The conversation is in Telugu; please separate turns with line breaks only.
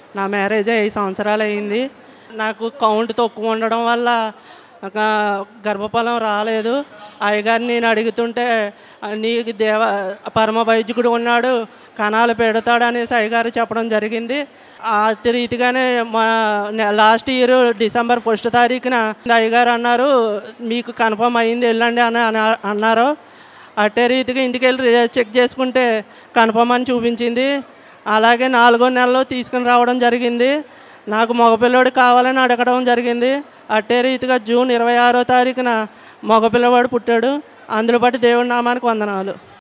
నా మ్యారేజ్ ఐదు సంవత్సరాలు అయింది నాకు కౌంట్ తక్కువ ఉండడం వల్ల ఒక గర్భఫలం రాలేదు అయ్యగారిని నేను అడుగుతుంటే "ఆ, నీకు దేవ పరమ వైద్యుడు ఉన్నాడు కణాలు పెడతాడు అనేసి అయ్యగారు చెప్పడం జరిగింది అటు రీతిగానే మా లాస్ట్ ఇయర్ డిసెంబర్ ఫస్ట్ తారీఖున అయ్యగారు అన్నారు మీకు కన్ఫర్మ్ అయింది వెళ్ళండి అని అన- అన్నారు అట్టే రీతిగా ఇంటికి వెళ్ళి చెక్ చేసుకుంటే కన్ఫర్మ్ అని చూపించింది అలాగే నాలుగో నెలలో తీసుకుని రావడం జరిగింది నాకు మగపిల్లవాడు కావాలని అడగడం జరిగింది అట్టే రీతిగా జూన్ ఇరవై ఆరో తారీఖున మగపిల్లవాడు పుట్టాడు అందులో బట్టి దేవుడి నామానికి వందనాలు